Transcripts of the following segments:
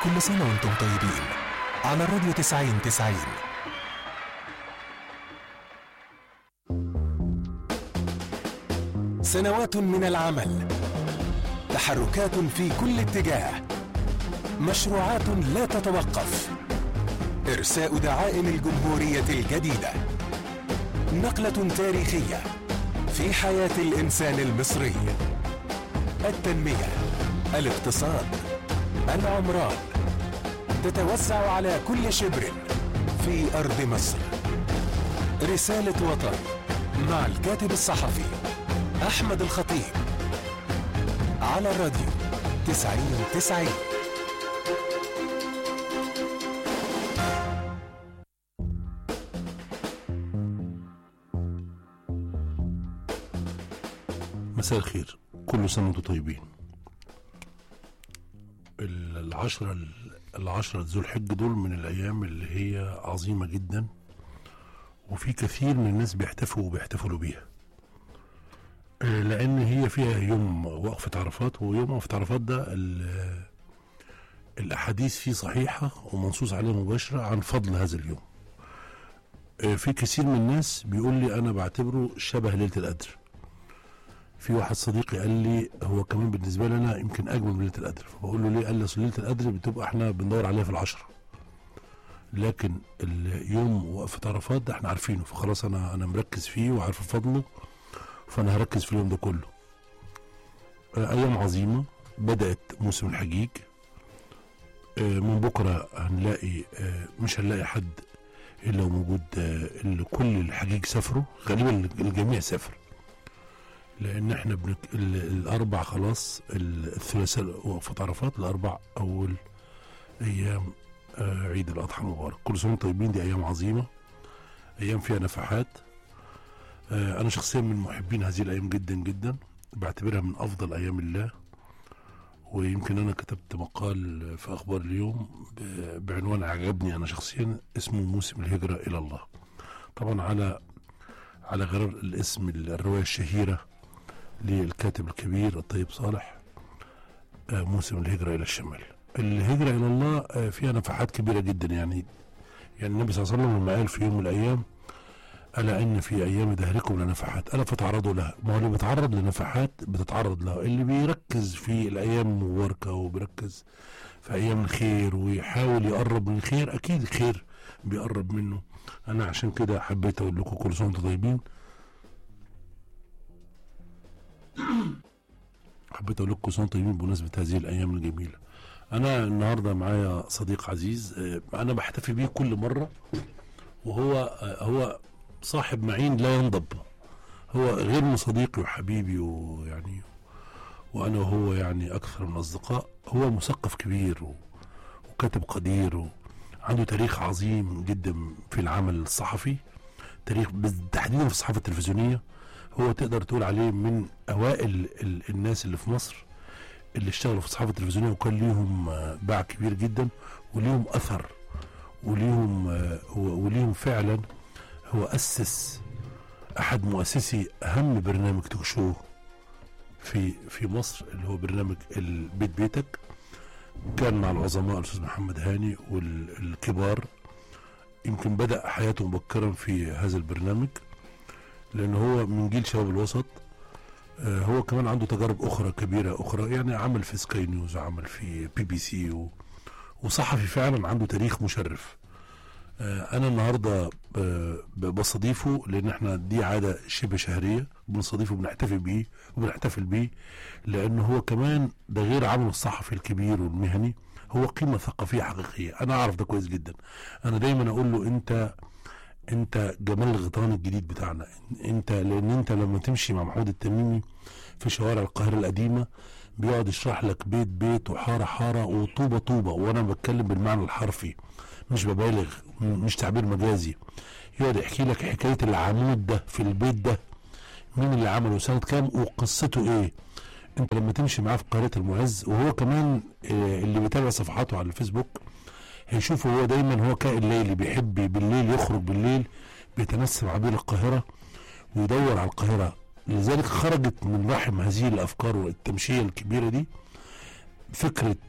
كل سنة وانتم طيبين على الراديو 90 90 سنوات من العمل تحركات في كل اتجاه مشروعات لا تتوقف إرساء دعائم الجمهورية الجديدة نقلة تاريخية في حياة الإنسان المصري التنمية الاقتصاد العمران تتوسع على كل شبر في أرض مصر رسالة وطن مع الكاتب الصحفي أحمد الخطيب على الراديو تسعين تسعين مساء الخير كل سنة وانتم طيبين ال- العشرة العشرة ذو الحج دول من الأيام اللي هي عظيمة جدا وفي كثير من الناس بيحتفوا وبيحتفلوا بيها آه، لأن هي فيها يوم وقفة عرفات ويوم وقفة عرفات ده ال- الأحاديث فيه صحيحة ومنصوص عليها مباشرة عن فضل هذا اليوم آه، في كثير من الناس بيقول لي أنا بعتبره شبه ليلة القدر في واحد صديقي قال لي هو كمان بالنسبه لي انا يمكن اجمل من ليله القدر فبقول له ليه قال لي اصل ليله القدر بتبقى احنا بندور عليها في العشره لكن اليوم وقفه عرفات ده احنا عارفينه فخلاص انا انا مركز فيه وعارف فضله فانا هركز في اليوم ده كله آه، ايام عظيمه بدات موسم الحجيج آه، من بكره هنلاقي آه، مش هنلاقي حد الا وموجود آه، اللي كل الحجيج سافروا غالبا الجميع سافر لان احنا بنك... ال... الاربع خلاص ال- الثلاثاء وقفة عرفات الاربع اول ايام آه عيد الاضحى المبارك كل سنه وانتم طيبين دي ايام عظيمه ايام فيها نفحات آه انا شخصيا من محبين هذه الايام جدا جدا بعتبرها من افضل ايام الله ويمكن انا كتبت مقال في اخبار اليوم ب... بعنوان عجبني انا شخصيا اسمه موسم الهجره الى الله طبعا على على غرار الاسم الروايه الشهيره للكاتب الكبير الطيب صالح آه، موسم الهجرة إلى الشمال الهجرة إلى الله آه، فيها نفحات كبيرة جدا يعني يعني النبي صلى الله عليه وسلم لما قال في يوم من الأيام ألا إن في أيام دهركم لنفحات ألا فتعرضوا لها ما هو اللي بيتعرض لنفحات بتتعرض لها اللي بيركز في الأيام المباركة وبيركز في أيام الخير ويحاول يقرب من الخير أكيد الخير بيقرب منه أنا عشان كده حبيت أقول لكم كل سنة وأنتم طيبين حبيت اقول لكم كل سنه وأنتم طيبين بمناسبه هذه الايام الجميله انا النهارده معايا صديق عزيز آه، انا بحتفي بيه كل مره وهو آه، هو صاحب معين لا ينضب هو غير من صديقي وحبيبي ويعني وانا وهو يعني اكثر من اصدقاء هو مثقف كبير و- وكاتب قدير وعنده تاريخ عظيم جدا في العمل الصحفي تاريخ بس- تحديدا في الصحافه التلفزيونيه هو تقدر تقول عليه من اوائل ال- الناس اللي في مصر اللي اشتغلوا في الصحافه التلفزيونيه وكان ليهم آه، باع كبير جدا وليهم اثر وليهم آه، و- وليهم فعلا هو اسس احد مؤسسي اهم برنامج توك شو في في مصر اللي هو برنامج البيت بيتك كان مع العظماء الاستاذ محمد هاني والكبار يمكن بدا حياته مبكرا في هذا البرنامج لان هو من جيل شباب الوسط آه، هو كمان عنده تجارب اخرى كبيره اخرى يعني عمل في سكاي نيوز وعمل في بي بي سي و... وصحفي فعلا عنده تاريخ مشرف آه، انا النهارده آه، ب- بستضيفه لان احنا دي عاده شبه شهريه بنستضيفه وبنحتفل بيه وبنحتفل بيه لان هو كمان ده غير عمله الصحفي الكبير والمهني هو قيمه ثقافيه حقيقيه انا اعرف ده كويس جدا انا دايما اقول له انت انت جمال الغيطان الجديد بتاعنا انت لان انت لما تمشي مع محمود التميمي في شوارع القاهره القديمه بيقعد يشرح لك بيت بيت وحاره حاره وطوبه طوبه وانا بتكلم بالمعنى الحرفي مش ببالغ م- مش تعبير مجازي يقعد يحكي لك حكايه العمود ده في البيت ده مين اللي عمله سنه كام وقصته ايه انت لما تمشي معاه في قاهره المعز وهو كمان آه، اللي بيتابع صفحاته على الفيسبوك هيشوفه هو دايما هو كائن ليلي بيحب بالليل يخرج بالليل بيتنسم عبير القاهرة ويدور على القاهرة لذلك خرجت من رحم هذه الأفكار والتمشية الكبيرة دي فكرة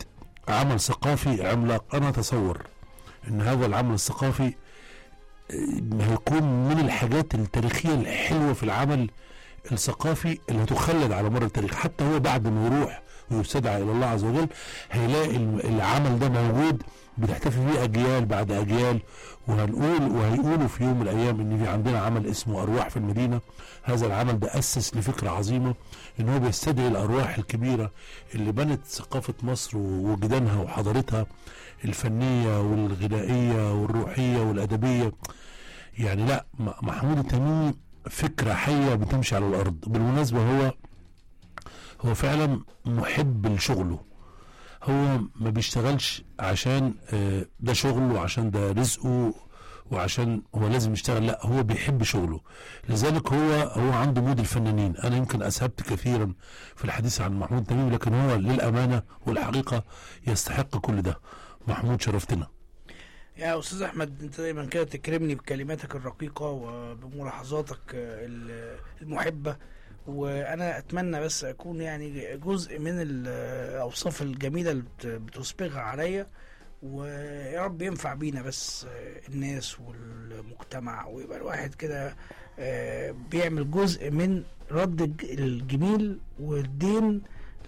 عمل ثقافي عملاق انا اتصور ان هذا العمل الثقافي آه، هيكون من الحاجات التاريخيه الحلوه في العمل الثقافي اللي هتخلد على مر التاريخ حتى هو بعد ما يروح ويستدعى الى الله عز وجل هيلاقي الم- العمل ده موجود بتحتفي بيه اجيال بعد اجيال وهنقول وهيقولوا في يوم من الايام ان في عندنا عمل اسمه ارواح في المدينه هذا العمل ده اسس لفكره عظيمه ان هو بيستدعي الارواح الكبيره اللي بنت ثقافه مصر ووجدانها وحضارتها الفنيه والغنائيه والروحيه والادبيه يعني لا م- محمود التميمي فكره حيه بتمشي على الارض بالمناسبه هو هو فعلا محب لشغله هو ما بيشتغلش عشان آه، ده شغله وعشان ده رزقه وعشان هو لازم يشتغل لا هو بيحب شغله لذلك هو هو عنده مود الفنانين انا يمكن اسهبت كثيرا في الحديث عن محمود تميم لكن هو للامانه والحقيقه يستحق كل ده محمود شرفتنا يا استاذ احمد انت دايما كده تكرمني بكلماتك الرقيقه وبملاحظاتك آه، ال- المحبه وانا اتمنى بس اكون يعني جزء من الاوصاف الجميله اللي بت- بتسبغها عليا ويا رب ينفع بينا بس آه، الناس والمجتمع ويبقى الواحد كده آه، بيعمل جزء من رد الج- الجميل والدين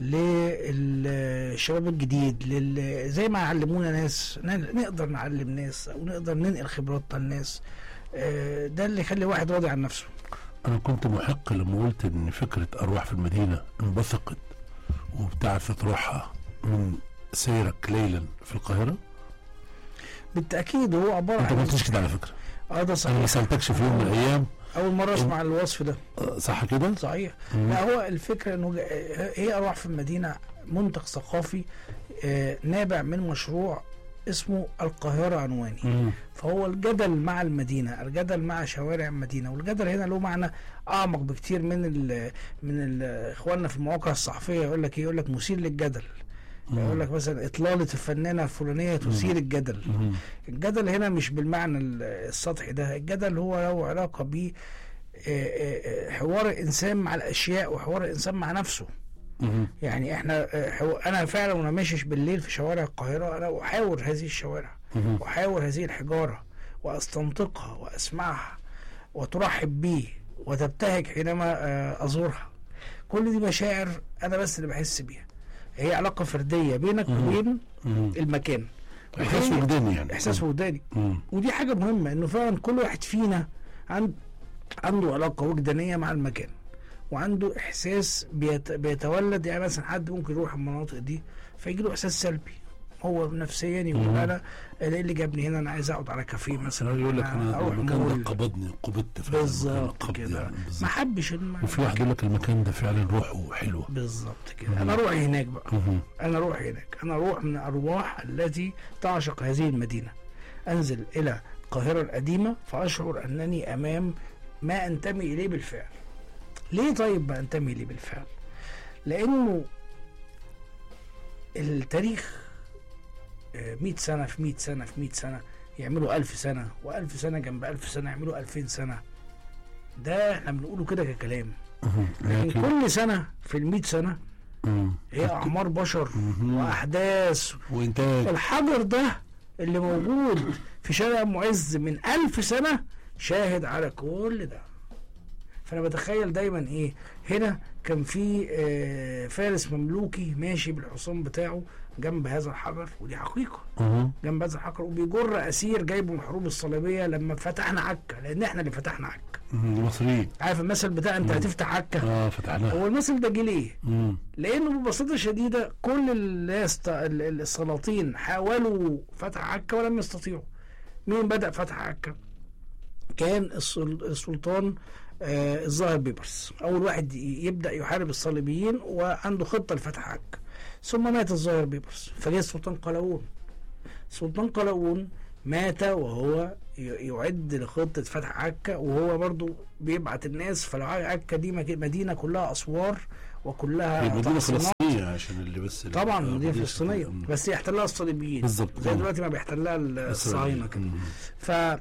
للشباب الجديد لل... زي ما علمونا ناس ن- نقدر نعلم ناس او نقدر ننقل خبراتنا للناس آه، ده اللي يخلي الواحد راضي عن نفسه انا كنت محق لما قلت ان فكره ارواح في المدينه انبثقت وابتعثت روحها من سيرك ليلا في القاهره بالتاكيد هو عباره انت ما عن قلتش كده على فكره اه ده انا ما صحيح سالتكش في يوم من الايام اول مره اسمع الوصف ده آه، صح كده صحيح مم. لا هو الفكره انه جا- هي ارواح في المدينه منتج ثقافي آه، نابع من مشروع اسمه القاهره عنواني مم. فهو الجدل مع المدينه الجدل مع شوارع المدينه والجدل هنا له معنى اعمق بكتير من ال من ال اخواننا في المواقع الصحفيه يقول لك إيه؟ يقول لك مثير للجدل يقول لك مثلا اطلاله الفلانه الفلانيه تثير الجدل مم. الجدل هنا مش بالمعنى ال- السطحي ده الجدل هو له علاقه ب حوار الانسان مع الاشياء وحوار الانسان مع نفسه مم. يعني احنا آه، حو- انا فعلا وانا ماشي بالليل في شوارع القاهره انا احاور هذه الشوارع مم. احاور هذه الحجاره واستنطقها واسمعها وترحب بي وتبتهج حينما آه، ازورها كل دي مشاعر انا بس اللي بحس بيها هي علاقه فرديه بينك مم. وبين مم. المكان احساس وهي- وجداني يعني احساس وجداني مم. ودي حاجه مهمه انه فعلا كل واحد فينا عند عنده علاقه وجدانيه مع المكان وعنده احساس بيت بيتولد يعني مثلا حد ممكن يروح المناطق دي فيجي له احساس سلبي هو نفسيا يقول مم. انا أنا ايه اللي جابني هنا انا عايز اقعد على كافيه مثلا يقول لك انا اروح المكان مول ده قبضني قبضت فعلا بالظبط المكان قبض كده يعني بالظبط. ما حبش الم- وفي واحد يقول لك المكان ده فعلا روحه حلوه بالظبط كده انا اروح هناك بقى مم. انا اروح هناك انا اروح من الارواح التي تعشق هذه المدينه انزل الى القاهره القديمه فاشعر انني امام ما انتمي اليه بالفعل ليه طيب ما انتمي اليه بالفعل لانه التاريخ آه، 100 سنه في 100 سنه في 100 سنه يعملوا 1000 سنه و1000 سنه جنب 1000 سنه يعملوا 2000 سنه ده احنا بنقوله كده ككلام مم. لكن لكن كل سنه في ال 100 سنه مم. هي اعمار بشر مم. واحداث وانتاج الحجر ده اللي موجود في شارع معز من ألف سنة شاهد على كل ده فأنا بتخيل دايما إيه هنا كان في آه، فارس مملوكي ماشي بالحصان بتاعه جنب هذا الحجر ودي حقيقة مم. جنب هذا الحجر وبيجر أسير جايبه من الحروب الصليبية لما فتحنا عكا لأن إحنا اللي فتحنا عكا مم. المصريين عارف المثل بتاع أنت مم. هتفتح عكا اه فتحناها هو المثل ده جه ليه؟ مم. لانه ببساطه شديده كل الناس ت- ال- ال- السلاطين حاولوا فتح عكا ولم يستطيعوا مين بدا فتح عكا كان السل- السلطان آه الظاهر بيبرس اول واحد ي- يبدا يحارب الصليبيين وعنده خطه لفتح عكا ثم مات الظاهر بيبرس فجاء السلطان قلاوون السلطان قلاوون مات وهو ي- يعد لخطة فتح عكا وهو برضو بيبعت الناس فلو عكا دي مك- مدينة كلها أسوار وكلها هي مدينه تحصينات. فلسطينيه عشان اللي بس اللي- طبعا آه، مدينه فلسطينيه مم. بس يحتلها الصليبيين بالظبط زي مم. دلوقتي ما بيحتلها الصهاينه كده مم. ف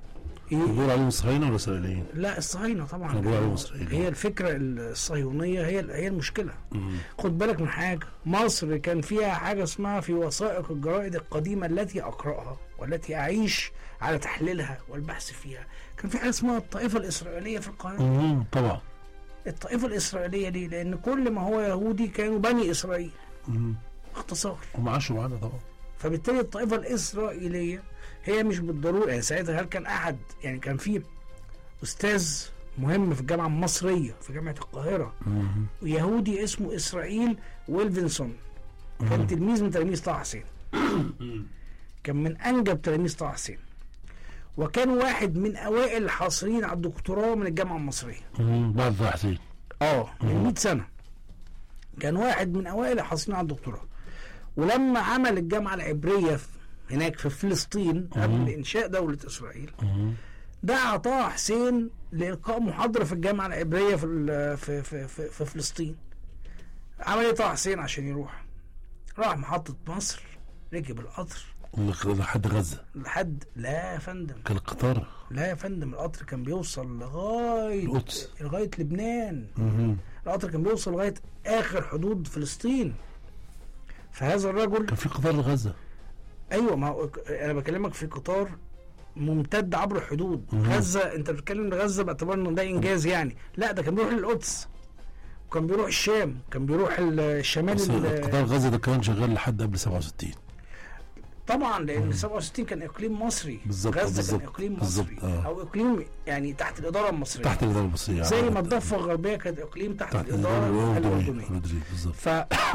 ي- بيقولوا عليهم اسرائيليين ولا اسرائيليين؟ لا الصهاينه طبعا كانوا بيقولوا عليهم إسرائيليين. هي الفكره الصهيونيه هي هي المشكله خد بالك من حاجه مصر كان فيها حاجه اسمها في وثائق الجرائد القديمه التي اقراها والتي اعيش على تحليلها والبحث فيها كان في حاجه اسمها الطائفه الاسرائيليه في القاهره مم. طبعا الطائفه الاسرائيليه ليه لان كل ما هو يهودي كانوا بني اسرائيل مم. اختصار هم عاشوا معانا طبعا فبالتالي الطائفه الاسرائيليه هي مش بالضروره يعني ساعتها هل كان احد يعني كان في استاذ مهم في الجامعه المصريه في جامعه القاهره مم. يهودي اسمه اسرائيل ويلفنسون كان تلميذ من تلاميذ طه حسين كان من انجب تلاميذ طه حسين وكان واحد من اوائل الحاصلين على الدكتوراه من الجامعه المصريه مم. بعد طه حسين اه من 100 سنه كان واحد من اوائل الحاصلين على الدكتوراه ولما عمل الجامعه العبريه في- هناك في فلسطين قبل انشاء دوله اسرائيل مم. دعا طه حسين لإلقاء محاضرة في الجامعة العبرية في ال- في في في, في فلسطين. عمل ايه طه حسين عشان يروح؟ راح محطة مصر ركب القطر لحد غزه لحد لا يا فندم كان القطار لا يا فندم القطر كان بيوصل لغاية القدس. لغاية لبنان مم. القطر كان بيوصل لغاية آخر حدود فلسطين فهذا الرجل كان في قطار لغزه ايوه ما هو انا بكلمك في قطار ممتد عبر الحدود مم. غزه انت بتتكلم غزه باعتبار انه ده انجاز يعني لا ده كان بيروح للقدس وكان بيروح الشام كان بيروح ال- الشمال بس ال- قطار غزه ده كان شغال لحد قبل 67 طبعا لان 67 كان اقليم مصري بالظبط، غزه بالظبط، كان اقليم بالظبط، مصري آه. او اقليم يعني تحت الاداره المصريه تحت الاداره المصريه زي ما آه. الضفه الغربيه كانت اقليم تحت, تحت الاداره الاداره الاردنيه الاردنيه بالظبط ف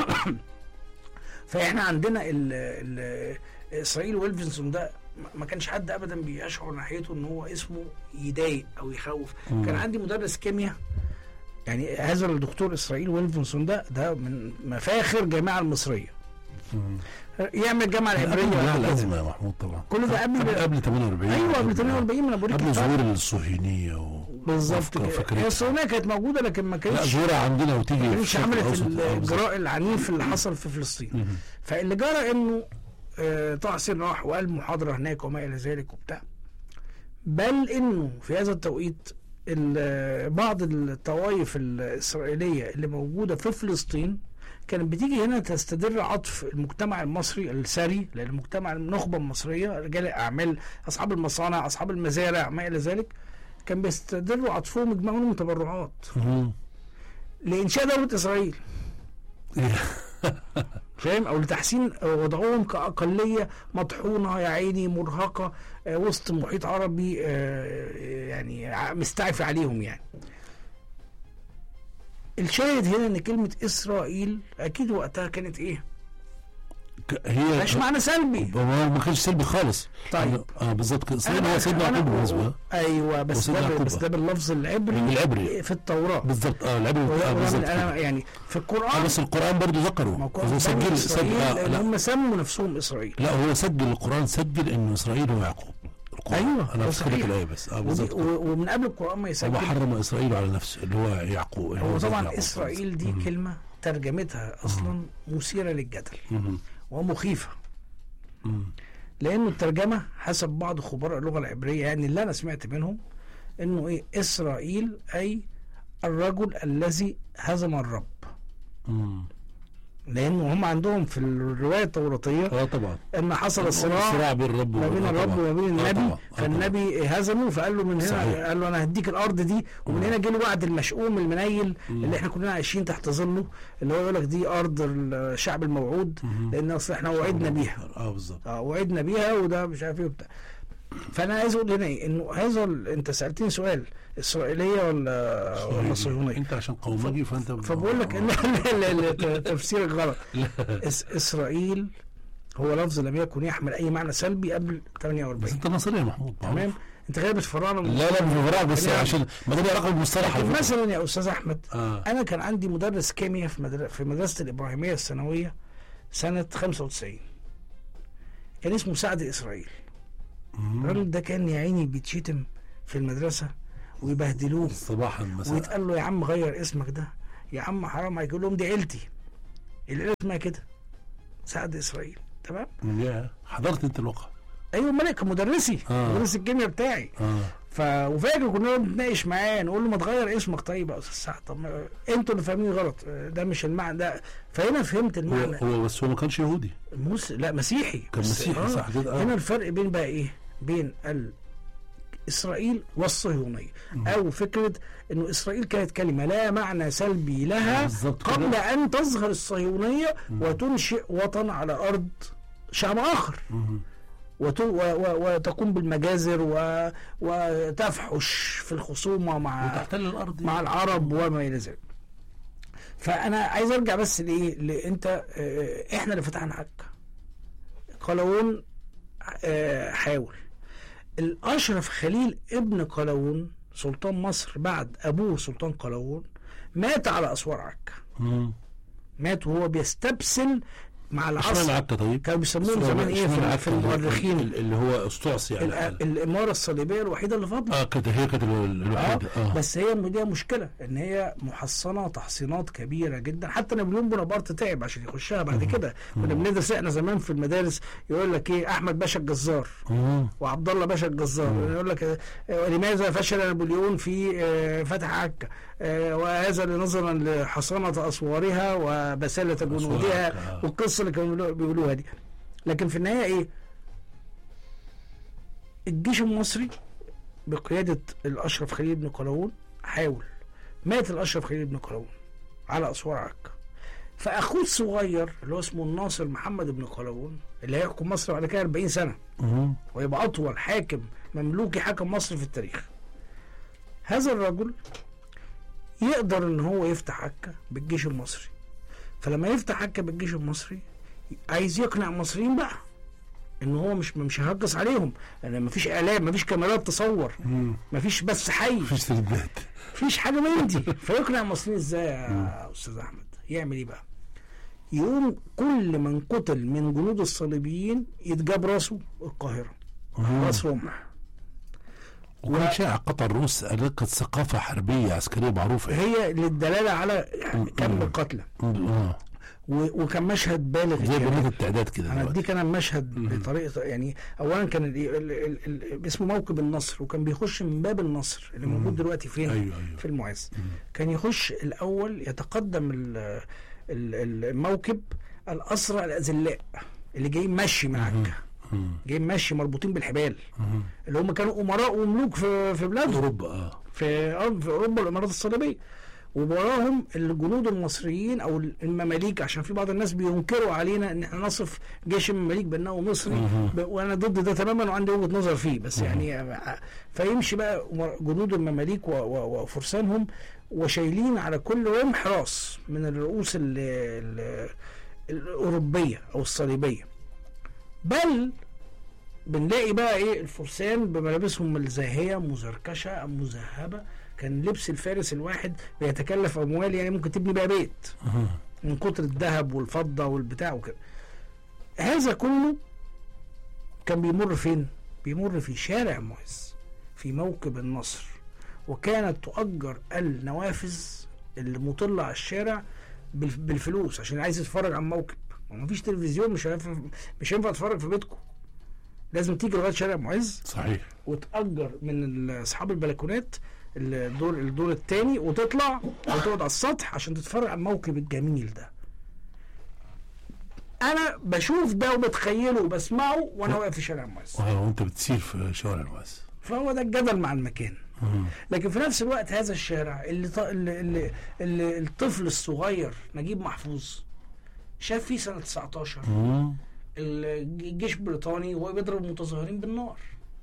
فاحنا عندنا ال... ال... اسرائيل ويلفنسون ده ما- ما كانش حد ابدا بيشعر ناحيته ان هو اسمه يضايق او يخوف مم. كان عندي مدرس كيمياء يعني هذا الدكتور اسرائيل ويلفنسون ده ده من مفاخر الجامعه المصريه مم. يعمل الجامعه قبل العبريه لا بعد كده. الازمه يا محمود طبعا كل ده قبل- قبل, قبل 48 ايوه قبل 48 ما انا بقول لك قبل الفرق. ظهور الصهيونيه و... بالظبط وأفكار- كده فكرتها. هي الصهيونيه كانت موجوده لكن ما لا كانتش ظهورها عندنا وتيجي ما في كانتش الشرق عملت الأوسط. آه، بالظبط. الجراء العنيف اللي حصل في فلسطين مم. فاللي جرى انه آه، طه حسين راح وقال محاضره هناك وما الى ذلك وبتاع بل انه في هذا التوقيت ال- بعض الطوائف الاسرائيليه اللي موجوده في فلسطين كانت بتيجي هنا تستدر عطف المجتمع المصري الثري لان المجتمع النخبه المصريه رجال الاعمال اصحاب المصانع اصحاب المزارع ما الى ذلك كان بيستدروا عطفهم يجمعوا لهم تبرعات مم. لانشاء دوله اسرائيل فاهم او لتحسين وضعهم كاقليه مطحونه يا عيني مرهقه آه، وسط محيط عربي آه، يعني ع- مستعفي عليهم يعني الشاهد هنا ان كلمه اسرائيل اكيد وقتها كانت ايه؟ ك- هي مش معنى سلبي هو ما كانش سلبي خالص طيب. اه بالظبط كده سيدنا أنا هو سيدنا أنا- يعقوب بالمناسبه ايوه بس وسيدنا ده يعقوب. بس ده باللفظ العبري بالعبري. في التوراه بالظبط اه العبري وده- آه وده بالظبط من- كده. أنا يعني في آه القران بس القران برضه ما ذكره هو هو بني سجل اسرائيل سجل آه لان لا, هم سموا نفسهم اسرائيل لا هو سجل القران سجل انه اسرائيل هو يعقوب القرآن. أيوة، انا ده افتكر صحيح. الايه بس اه ودي- بالظبط كده. و- ومن قبل القران ما هو يسجل حرم اسرائيل على نفسه اللي هو يعقوب هو سيدنا طبعا يعقوب. اسرائيل دي مم. كلمه ترجمتها اصلا مثيره للجدل مم. ومخيفه مم. لانه الترجمه حسب بعض خبراء اللغه العبريه يعني اللي انا سمعت منهم انه ايه اسرائيل اي الرجل الذي هزم الرب مم. لانه هم عندهم في الروايه التوراتيه اه طبعا ان حصل صراع صراع بين الرب ما بين آه الرب طبعاً. وما بين آه النبي طبعاً. آه فالنبي هزمه فقال له من هنا صحيح. قال له انا هديك الارض دي ومن مم. هنا جه له وعد المشؤوم المنيل مم. اللي احنا كلنا عايشين تحت ظله اللي هو يقول لك دي ارض الشعب الموعود مم. لان اصل احنا وعدنا بيها اه بالظبط اه وعدنا بيها وده مش عارف ايه وبتاع فانا عايز اقول هنا ايه انه هذا ال- انت سالتني سؤال اسرائيليه ولا ولا صهيونيه انت عشان قومجي فانت فبقول لك ان لا- لا- لا- تفسيرك غلط إس اسرائيل هو لفظ لم يكن يحمل اي معنى سلبي قبل بس 48 انت نصري يا محمود تمام انت غير بتفرعنا من لا لا مش بفرق بس يعني- عشان ما ده ليه علاقه بالمصطلح على لكن فكرة. مثلا يا استاذ احمد اه انا كان عندي مدرس كيمياء في مدر... في مدرسه الابراهيميه الثانويه سنه 95 كان اسمه سعد اسرائيل مم. الراجل ده كان يا عيني بيتشتم في المدرسه ويبهدلوه صباحا مساء ويتقال له يا عم غير اسمك ده يا عم حرام عليك يقول لهم دي عيلتي العيله اسمها كده سعد اسرائيل تمام يا حضرت انت الواقع ايوه مالك مدرسي آه. مدرس الكيمياء بتاعي اه ف وفاكر كنا بنتناقش معاه نقول له ما تغير اسمك طيب يا استاذ سعد طب ما- انتوا اللي فاهمين غلط ده مش المعنى ده فهنا فهمت هو المعنى هو بس هو ما كانش يهودي موس لا مسيحي كان بس- مسيحي صح كده هنا اه الفرق بين بقى ايه بين ال اسرائيل والصهيونيه او فكره انه اسرائيل كانت كلمه لا معنى سلبي لها بالظبط كده. قبل ان تظهر الصهيونيه وتنشئ وطن على ارض شعب اخر مم. وت- و- و- وتقوم بالمجازر و... وتفحش في الخصومه مع وتحتل الارض مع العرب وما الى ذلك فانا عايز ارجع بس لايه لانت آه، احنا اللي فتحنا عكا قلاوون آه، حاول الاشرف خليل ابن قلاوون سلطان مصر بعد ابوه سلطان قلاوون مات على اسوار عكا مم. مات وهو بيستبسل مع اشمعنى العصر عكا طيب؟ كانوا بيسموهم اشمعنى- زمان ايه اشمعنى في, عكا في اللي- المؤرخين اللي هو استعصي على ال- الأقل. الاماره الصليبيه الوحيده اللي فاضله اه كانت هي كانت ال- اه الوحيده اه بس هي ليها مشكله ان هي محصنه تحصينات كبيره جدا حتى نابليون بونابرت تعب عشان يخشها بعد كده كنا بندرس احنا زمان في المدارس يقول لك ايه احمد باشا الجزار مم. وعبد الله باشا الجزار يقول لك آه، لماذا فشل نابليون في آه، فتح عكا آه، وهذا نظرا لحصانه اسوارها وبساله جنودها عكا، آه. والقصه اللي كانوا بيقولوا- بيقولوها دي لكن في النهايه ايه الجيش المصري بقيادة الأشرف خليل بن قلاوون حاول مات الأشرف خليل بن قلاوون على أسوار عكا فأخوه الصغير اللي هو اسمه الناصر محمد بن قلاوون اللي هيحكم مصر بعد كده 40 سنة مم. ويبقى أطول حاكم مملوكي حكم مصر في التاريخ هذا الرجل يقدر ان هو يفتح عكا بالجيش المصري فلما يفتح عكا بالجيش المصري عايز يقنع المصريين بقى ان هو مش مش هيهجص عليهم لان مفيش اعلام مفيش كاميرات تصور مم. مفيش بس حي مفيش تربيات مفيش حاجه من دي فيقنع المصريين ازاي يا استاذ احمد يعمل ايه بقى يقوم كل من قتل من جنود الصليبيين يتجاب راسه القاهره مم. راس رمح وكان شائع قطع الروس كانت ثقافه حربيه عسكريه معروفه هي للدلاله على كم القتلى اه و- وكان مشهد بالغ زي الجمال. بنات التعداد كده انا دلوقتي اديك انا المشهد بطريقه يعني اولا كان ال ال ال ال اسمه موكب النصر وكان بيخش من باب النصر اللي موجود دلوقتي فين؟ ايوه ايوه في المعز كان يخش الاول يتقدم ال- ال- الموكب الاسرى الاذلاء اللي جايين مشي من عكا مم. جايين مشي مربوطين بالحبال مم. اللي هم كانوا امراء وملوك في في بلادهم اوروبا اه في آه، في اوروبا الامارات الصليبيه ووراهم الجنود المصريين او المماليك عشان في بعض الناس بينكروا علينا ان احنا نصف جيش المماليك بانه مصري مهم. ب- وانا ضد ده تماما وعندي وجهه نظر فيه بس يعني آه، فيمشي بقى جنود المماليك و- و- وفرسانهم وشايلين على كل رمح راس من الرؤوس ال ال الاوروبيه او الصليبيه بل بنلاقي بقى ايه الفرسان بملابسهم الزاهيه مزركشه مذهبه كان لبس الفارس الواحد بيتكلف اموال يعني ممكن تبني بقى بيت مم. من كتر الذهب والفضه والبتاع وكده هذا كله كان بيمر فين بيمر في شارع معز في موكب النصر وكانت تؤجر النوافذ المطلة على الشارع بالف- بالفلوس عشان عايز يتفرج على الموكب ومفيش تلفزيون مش هينفع مش هينفع تتفرج في بيتكم لازم تيجي لغايه شارع معز صحيح وتأجر من ال- اصحاب البلكونات الدور الدور الثاني وتطلع وتقعد على السطح عشان تتفرج على الموكب الجميل ده انا بشوف ده وبتخيله وبسمعه وانا واقف في شارع معز اه وانت بتسير في شوارع الوعز فهو ده الجدل مع المكان مم. لكن في نفس الوقت هذا الشارع اللي, ط... اللي, اللي, اللي الطفل الصغير نجيب محفوظ شاف فيه سنة 19 مم. الجيش البريطاني وهو بيضرب المتظاهرين بالنار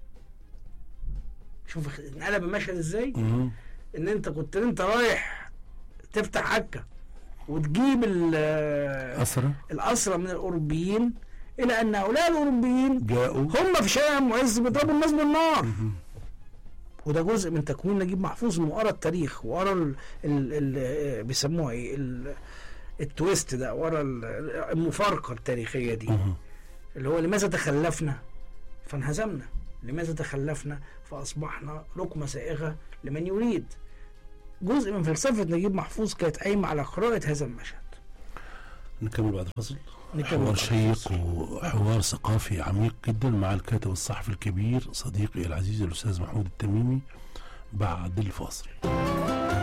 شوف انقلب المشهد ازاي مم. ان انت كنت انت رايح تفتح عكا وتجيب ال- أسرة الاسرى من الاوروبيين الى ان هؤلاء الاوروبيين جاءوا هم في شارع معز بيضربوا الناس بالنار وده جزء من تكوين نجيب محفوظ انه قرا التاريخ وقرا ال- ال- ال- بيسموها ايه ال- التويست ده ورا ال- المفارقه التاريخيه دي مم. اللي هو لماذا تخلفنا فانهزمنا لماذا تخلفنا فاصبحنا لقمه سائغه لمن يريد جزء من فلسفه نجيب محفوظ كانت قايمه على قراءه هذا المشهد نكمل بعد الفصل نكمل حوار شيق وحوار ثقافي عميق جدا مع الكاتب الصحفي الكبير صديقي العزيز الاستاذ محمود التميمي بعد الفاصل